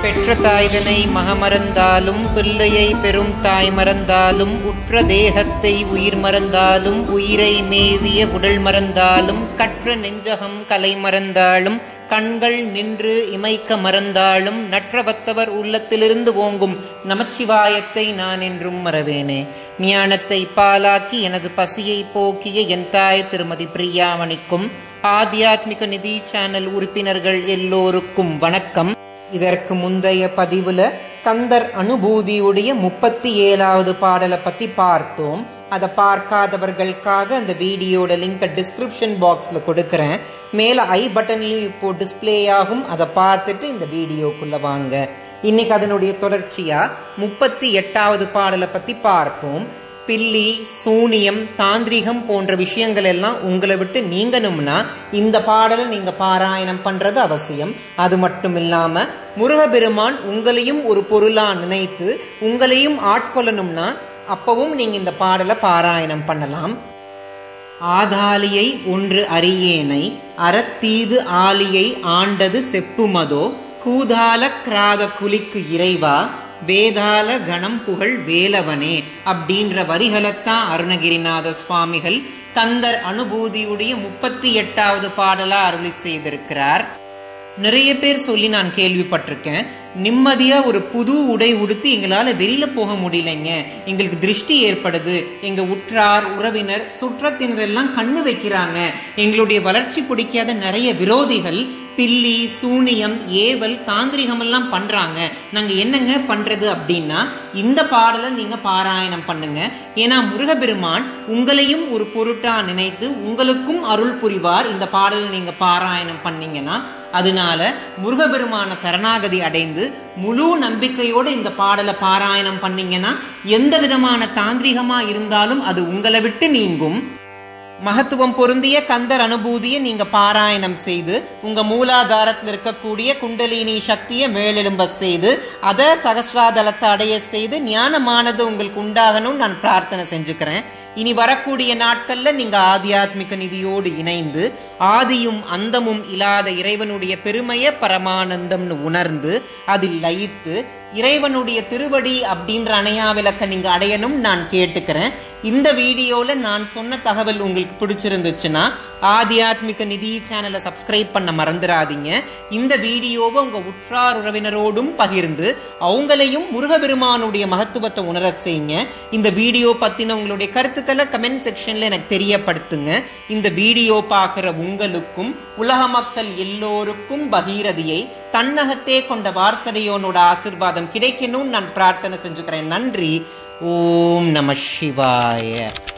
பெற்ற தாய்தனை மகமறந்தாலும் பிள்ளையை பெரும் தாய் மறந்தாலும் உற்ற தேகத்தை உயிர் மறந்தாலும் உயிரை மேவிய உடல் மறந்தாலும் கற்ற நெஞ்சகம் கலை மறந்தாலும் கண்கள் நின்று இமைக்க மறந்தாலும் நற்றவத்தவர் உள்ளத்திலிருந்து ஓங்கும் நமச்சிவாயத்தை நான் என்றும் மறவேனே ஞானத்தை பாலாக்கி எனது பசியை போக்கிய என் தாய் திருமதி பிரியாமணிக்கும் ஆத்தியாத்மிக நிதி சேனல் உறுப்பினர்கள் எல்லோருக்கும் வணக்கம் இதற்கு முந்தைய பதிவுல கந்தர் அனுபூதியுடைய முப்பத்தி ஏழாவது பாடலை பத்தி பார்த்தோம் அதை பார்க்காதவர்களுக்காக அந்த வீடியோட லிங்கை டிஸ்கிரிப்ஷன் பாக்ஸ்ல கொடுக்கறேன் மேல ஐ பட்டன்லயும் இப்போ டிஸ்ப்ளே ஆகும் அதை பார்த்துட்டு இந்த வீடியோக்குள்ள வாங்க இன்னைக்கு அதனுடைய தொடர்ச்சியா முப்பத்தி எட்டாவது பாடலை பத்தி பார்ப்போம் பில்லி சூனியம் தாந்திரிகம் போன்ற விஷயங்கள் எல்லாம் உங்களை விட்டு நீங்கணும்னா இந்த பாடலை நீங்க பாராயணம் பண்றது அவசியம் அது மட்டும் இல்லாம முருகபெருமான் உங்களையும் ஒரு பொருளா நினைத்து உங்களையும் ஆட்கொள்ளணும்னா அப்பவும் நீங்க இந்த பாடலை பாராயணம் பண்ணலாம் ஆதாலியை ஒன்று அறியேனை அறத்தீது ஆலியை ஆண்டது செப்புமதோ கூதால கிராக குலிக்கு இறைவா வேதால கணம் புகழ் வேலவனே அப்படின்ற வரிகளைத்தான் அருணகிரிநாத சுவாமிகள் கந்தர் அனுபூதியுடைய முப்பத்தி எட்டாவது பாடலா அருளி செய்திருக்கிறார் நிறைய பேர் சொல்லி நான் கேள்விப்பட்டிருக்கேன் நிம்மதியா ஒரு புது உடை உடுத்தி எங்களால வெளியில போக முடியலைங்க எங்களுக்கு திருஷ்டி ஏற்படுது எங்க உற்றார் உறவினர் சுற்றத்தினர் எல்லாம் கண்ணு வைக்கிறாங்க எங்களுடைய வளர்ச்சி பிடிக்காத நிறைய விரோதிகள் பில்லி சூனியம் ஏவல் தாந்திரிகம் எல்லாம் பண்றாங்க நாங்க என்னங்க பண்றது அப்படின்னா இந்த பாடலை நீங்க பாராயணம் பண்ணுங்க ஏன்னா முருகபெருமான் உங்களையும் ஒரு பொருட்டா நினைத்து உங்களுக்கும் அருள் புரிவார் இந்த பாடலை நீங்க பாராயணம் பண்ணீங்கன்னா அதனால முருகபெருமான சரணாகதி அடைந்து முழு நம்பிக்கையோட இந்த பாடலை பாராயணம் பண்ணீங்கன்னா எந்த விதமான தாந்திரிகமா இருந்தாலும் அது உங்களை விட்டு நீங்கும் மகத்துவம் பொருந்திய கந்தர் அனுபூதியை நீங்க பாராயணம் செய்து உங்க மூலாதாரத்தில் இருக்கக்கூடிய குண்டலினி சக்தியை மேலெலும்ப செய்து அதை சகஸ்ராதலத்தை அடைய செய்து ஞானமானது உங்களுக்கு உண்டாகணும்னு நான் பிரார்த்தனை செஞ்சுக்கிறேன் இனி வரக்கூடிய நாட்கள்ல நீங்க ஆத்தியாத்மிக நிதியோடு இணைந்து ஆதியும் அந்தமும் இல்லாத இறைவனுடைய பெருமைய பரமானந்தம்னு உணர்ந்து அதில் லயித்து இறைவனுடைய திருவடி அப்படின்ற அணையா விளக்க நீங்க அடையணும் நான் கேட்டுக்கிறேன் இந்த வீடியோல நான் சொன்ன தகவல் உங்களுக்கு பிடிச்சிருந்துச்சுன்னா ஆத்தியாத்மிக நிதி சேனலை சப்ஸ்கிரைப் பண்ண மறந்துடாதீங்க இந்த வீடியோவை உங்க உற்றார் உறவினரோடும் பகிர்ந்து அவங்களையும் முருகபெருமானுடைய மகத்துவத்தை உணர செய்யுங்க இந்த வீடியோ பத்தின உங்களுடைய கருத்துக்களை கமெண்ட் செக்ஷன்ல எனக்கு தெரியப்படுத்துங்க இந்த வீடியோ பார்க்குற உங்களுக்கும் உலக மக்கள் எல்லோருக்கும் பகீரதியை தன்னகத்தே கொண்ட வாரசடையோனோட ஆசிர்வாதம் கிடைக்கணும்னு நான் பிரார்த்தனை செஞ்சுக்கிறேன் நன்றி ஓம் நம சிவாய